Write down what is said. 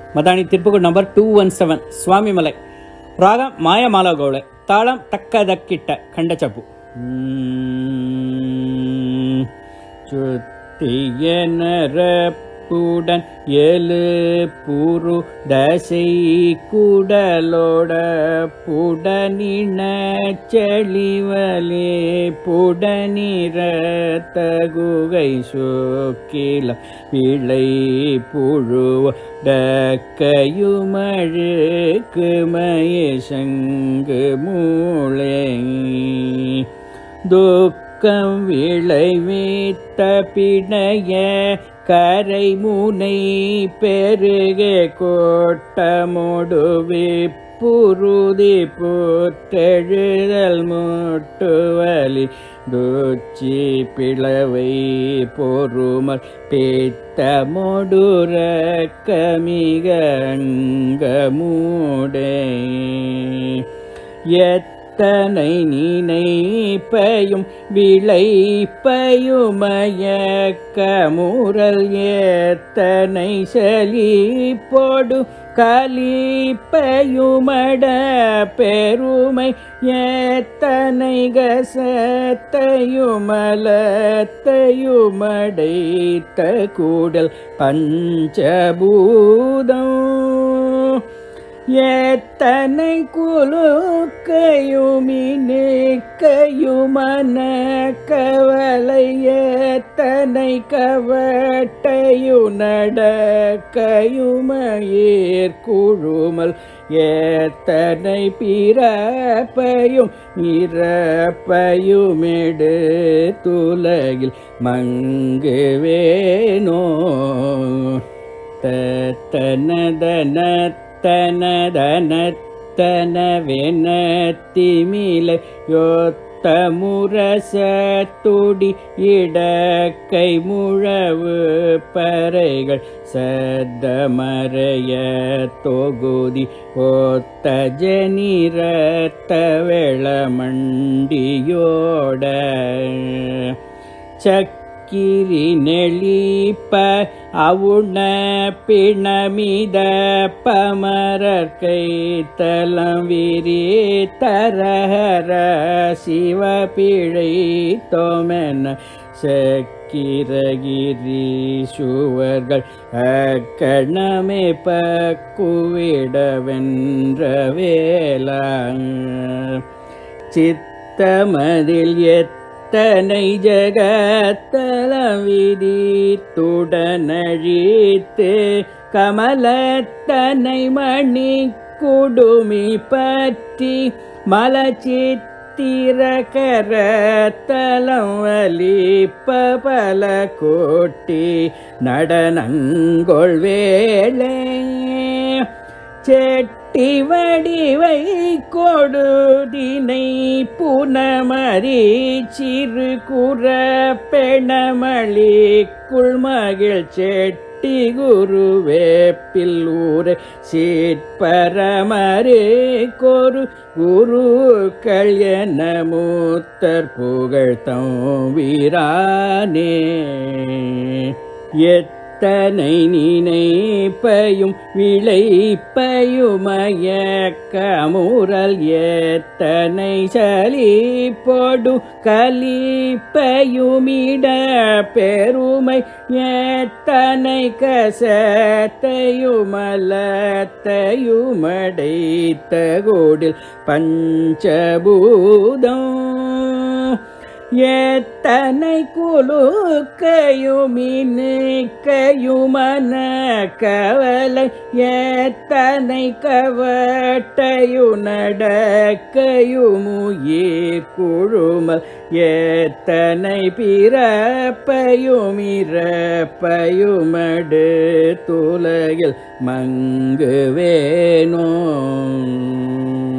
Madani Thiruppugazh number two one seven Swamimalai ராகம் மாயமாலா கௌளை தாளம் தக்கதக்கிட்ட கண்டச்சப்பு உம். சுத்திய நரப்புடன் எழு புரு தசை குடலோட புடனின செழிவலே புடனிற தகுகை சோக்கிலம் விளை புழுவ டக்கையுமழுக்கு மயசங்கு மூளை துக்கம் விளைவித்த பிணைய கரை முனை பெருக கோட்டமொடுவி புருதி புற்றெழுதல் முட்டுவலி துச்சி பிளவை பொறுமல் பேத்த மொடுர கமிக அங்கமூடே எத்தனை நினைப்பையும் விளைப்பயுமயக்கமுறல் எத்தனை செழிப்போடு கலிப்பையுமட பெருமை எத்தனை கசத்தையுமலத்தையுமடைத்த கூடல் பஞ்சபூதம் எத்தனை குலுக்கையுமினுக்கையுமன கவலை எத்தனை கவட்டையு நடக்கையுமயிர் குழுமல் எத்தனை பிறப்பையும் இறப்பையுமெடு துலகில் மங்குவேனோ தனதன தனதனத்தனவெனத்திமிலை யொத்த முரசத்துடி இடக்கை முழவு பறைகள் சத்தமறைய தொகுதி ஒத்த ஜனிரத்த வெளமண்டியோட சக்கிரி நெளிப்ப அவுண பிணமித பமரற்கை தலம் விரி தரஹர சிவ பிழை தோமென சக்கிரகிரி சுவர்கள் அக்கணமே பக்குவிட வென்ற வேளா சித்தமதில் எத் தனை ஜகத்தலம் விதித்துடனழித்து கமலத்தனை மணி குடுமி பற்றி மலச்சித்திரகரத்தலம் வலிப்ப பல கோட்டி நடனங்கொள் வேளே செட்டி வடிவை கொடுதினை புனமரி சிறு குற பெணமளி குள்மகிழ் செட்டி குருவேப்பில் ஊரை சீட்பரமரே கொரு குருக்கள் என மூத்தர் புகழ்த்தம் வீரானே எத் தனை நினைப்பையும் விளைப்பயுமயக்கமுறல் எத்தனை சலிப்பொடு கலிப்பயுமிட பெருமை எத்தனை கசத்தையுமலத்தையுமடைத்த கோடில் பஞ்சபூதம் எத்தனை குலுக்கையுமினுக்கையுமன கவலை எத்தனை கவட்டையு நடக்கையுமுயிர் குழுமல் எத்தனை பிறப்பையுமிறப்பையுமடு துலகில் மங்குவேனோ